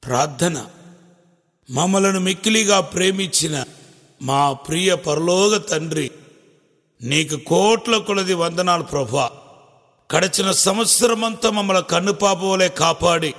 ప్రార్థన మమ్మలను మిక్కిలిగా ప్రేమించిన మా ప్రియ పరలోక తండ్రి నీకు కోట్ల కొలది వందనాలు ప్రభా గడిచిన సంవత్సరమంతా మమ్మల్ని కన్నుపాపవలే కాపాడి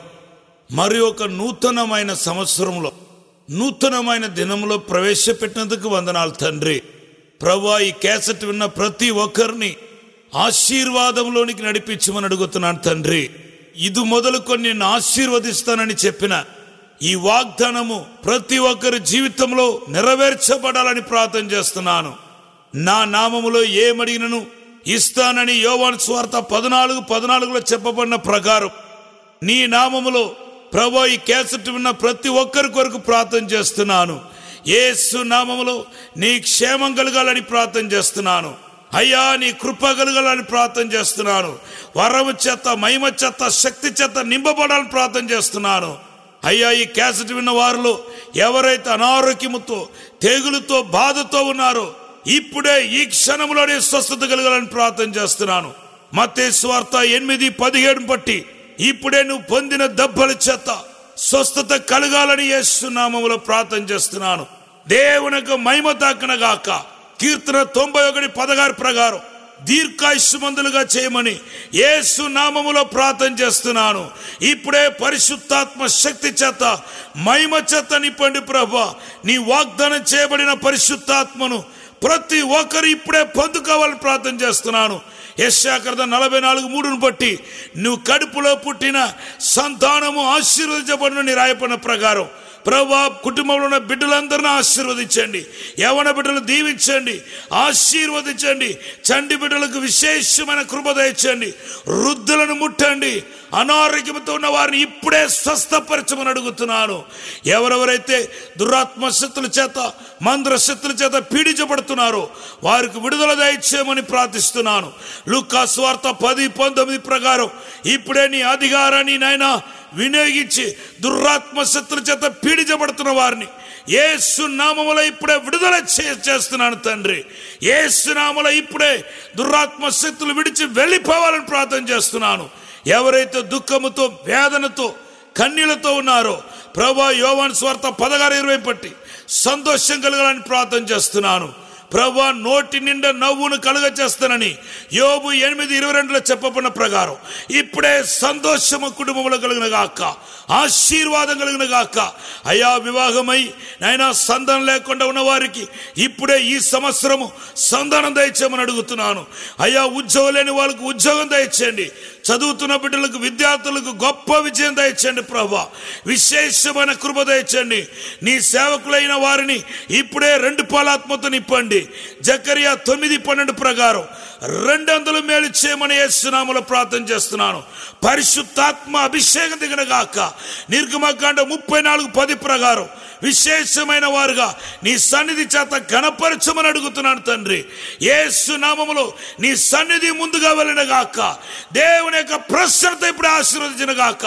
మరి ఒక నూతనమైన సంవత్సరంలో నూతనమైన దినంలో ప్రవేశపెట్టినందుకు వందనాలు తండ్రి ప్రభా ఈ కేసెట్ విన్న ప్రతి ఒక్కరిని ఆశీర్వాదంలోనికి నడిపించమని అడుగుతున్నాను తండ్రి ఇది మొదలుకొని నేను ఆశీర్వదిస్తానని చెప్పిన ఈ వాగ్దానము ప్రతి ఒక్కరి జీవితంలో నెరవేర్చబడాలని ప్రార్థన చేస్తున్నాను నా నామములో ఏమడిగినను ఇస్తానని యోవాన్ స్వార్థ పద్నాలుగు పద్నాలుగులో చెప్పబడిన ప్రకారం నీ నామములో ప్రభా ఈ కేసెట్ విన్న ప్రతి ఒక్కరి కొరకు ప్రార్థన చేస్తున్నాను యేసు నామములో నీ క్షేమం కలగాలని ప్రార్థన చేస్తున్నాను అయ్యా నీ కృప కలగాలని ప్రార్థన చేస్తున్నాను వరము చేత మహిమ చేత శక్తి చేత నింపబడాలని ప్రార్థన చేస్తున్నాను అయ్యా ఈ క్యాసెట్ విన్న వారిలో ఎవరైతే అనారోగ్యముతో తెగులుతో బాధతో ఉన్నారో ఇప్పుడే ఈ క్షణంలోనే స్వస్థత కలగాలని ప్రార్థన చేస్తున్నాను మతే స్వార్థ ఎనిమిది పదిహేడు బట్టి ఇప్పుడే నువ్వు పొందిన దెబ్బల చేత స్వస్థత కలగాలని యేసునామములో ప్రార్థన చేస్తున్నాను దేవునకు మహిమ దాకనగాక కీర్తన తొంభై ఒకటి పదహారు ప్రకారం దీర్ఘాయుష్మంతులుగా చేయమని యేసు నామములో ప్రార్థన చేస్తున్నాను ఇప్పుడే పరిశుద్ధాత్మ శక్తి చేత మహిమ చేత నింపండి ప్రభా నీ వాగ్దానం చేయబడిన పరిశుద్ధాత్మను ప్రతి ఒక్కరు ఇప్పుడే పొందుకోవాలని ప్రార్థన చేస్తున్నాను యశాకర్త నలభై నాలుగు మూడును బట్టి నువ్వు కడుపులో పుట్టిన సంతానము ఆశీర్వదించబడిన నీ రాయపడిన ప్రకారం ప్రభా కుటుంబంలో ఉన్న బిడ్డలందరినీ ఆశీర్వదించండి యవన బిడ్డలు దీవించండి ఆశీర్వదించండి చండి బిడ్డలకు విశేషమైన కృప దయచండి వృద్ధులను ముట్టండి అనారోగ్యంతో ఉన్న వారిని ఇప్పుడే స్వస్థపరచమని అడుగుతున్నాను ఎవరెవరైతే దురాత్మ శక్తుల చేత మంద్ర శక్తుల చేత పీడించబడుతున్నారో వారికి విడుదల దయచేయమని ప్రార్థిస్తున్నాను లుకా స్వార్థ పది పంతొమ్మిది ప్రకారం ఇప్పుడే నీ అధికారాన్ని నాయనా వినియోగించి దురాత్మ శత్రు చేత పీడించబడుతున్న వారిని ఏసు నామములో ఇప్పుడే విడుదల చే- చేస్తున్నాను తండ్రి ఏసు నామములో ఇప్పుడే దురాత్మ శక్తులు విడిచి వెళ్ళిపోవాలని ప్రార్థన చేస్తున్నాను ఎవరైతే దుఃఖముతో వేదనతో కన్నీళ్లతో ఉన్నారో ప్రభా యోవాన్ స్వార్థ పదహారు ఇరవై పట్టి సంతోషం కలగాలని ప్రార్థన చేస్తున్నాను ప్రభా నోటి నిండా నవ్వును కలుగ చేస్తానని యోబు ఎనిమిది ఇరవై రెండులో చెప్పబడిన ప్రకారం ఇప్పుడే సంతోషము కుటుంబంలో కలిగిన గాక ఆశీర్వాదం కలిగిన గాక అయా వివాహమై నైనా సంతానం లేకుండా ఉన్న వారికి ఇప్పుడే ఈ సంవత్సరము సంతానం దయచేయమని అడుగుతున్నాను అయ్యా ఉద్యోగం లేని వాళ్ళకు ఉద్యోగం దయచేయండి చదువుతున్న బిడ్డలకు విద్యార్థులకు గొప్ప విజయం దయచండి ప్రభా విశేషమైన కృప దయచండి నీ సేవకులైన వారిని ఇప్పుడే రెండు పాలాత్మతో నింపండి జకరియా తొమ్మిది పన్నెండు ప్రకారం రెండొందలు మేలు చేయమని యేసునామలో ప్రార్థన చేస్తున్నాను పరిశుద్ధాత్మ అభిషేకం దిగిన గాక నిర్గమకాండ ముప్పై నాలుగు పది ప్రకారం విశేషమైన వారుగా నీ సన్నిధి చేత గణపరచమని అడుగుతున్నాను తండ్రి యేసు నామములో నీ సన్నిధి ముందుగా వెళ్ళిన గాక దేవుని యొక్క ప్రసన్నత ఇప్పుడు ఆశీర్వదించిన గాక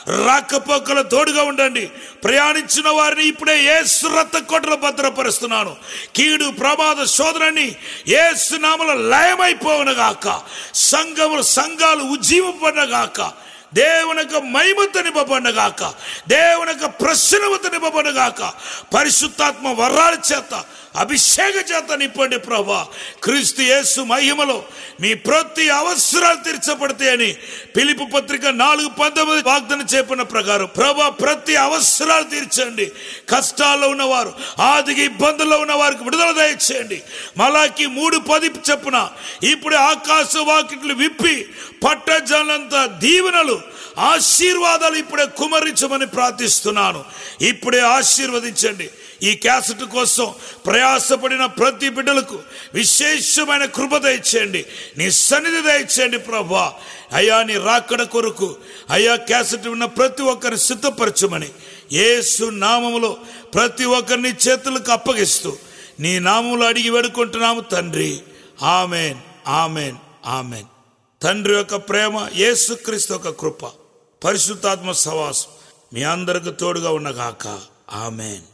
రాకపోకల తోడుగా ఉండండి ప్రయాణించిన వారిని ఇప్పుడే ఏసు రక్త కొట్టలు భద్రపరుస్తున్నాను కీడు ప్రమాద శోధనని ఏసు నామలో లయమైపోవును గాక సంఘములు సంఘాలు ఉజ్జీవపడినగాక దేవునక మహిమతో నింపబడినగాక దేవునక ప్రసన్నమతో నింపబడినగాక పరిశుద్ధాత్మ వరాల చేత అభిషేక చేత నింపండి ప్రభా క్రీస్తు యేసు మహిమలో మీ ప్రతి అవసరాలు తీర్చబడతాయని పిలుపు పత్రిక నాలుగు పంతొమ్మిది వాగ్దానం చెప్పిన ప్రకారం ప్రభా ప్రతి అవసరాలు తీర్చండి కష్టాల్లో ఉన్నవారు ఆదికి ఇబ్బందుల్లో ఉన్న వారికి విడుదల దయచేయండి మలాకి మూడు పది చెప్పున ఇప్పుడు ఆకాశ వాకిట్లు విప్పి పట్టజాలంత దీవెనలు ఆశీర్వాదాలు ఇప్పుడే కుమరించమని ప్రార్థిస్తున్నాను ఇప్పుడే ఆశీర్వదించండి ఈ క్యాసెట్ కోసం ప్రయాసపడిన ప్రతి బిడ్డలకు విశేషమైన కృప దయచేయండి నీ సన్నిధి దయచేయండి ప్రభా అయ్యా నీ రాకడ కొరకు అయ్యా క్యాసెట్ ఉన్న ప్రతి ఒక్కరిని సిద్ధపరచమని యేసు నామములో ప్రతి ఒక్కరిని చేతులకు అప్పగిస్తూ నీ నామములో అడిగి వేడుకుంటున్నాము తండ్రి ఆమెన్ ఆమెన్ ఆమెన్ తండ్రి యొక్క ప్రేమ యేసుక్రీస్తు యొక్క కృప పరిశుద్ధాత్మ సవాసం మీ అందరికి తోడుగా ఉన్నగాక ఆమెన్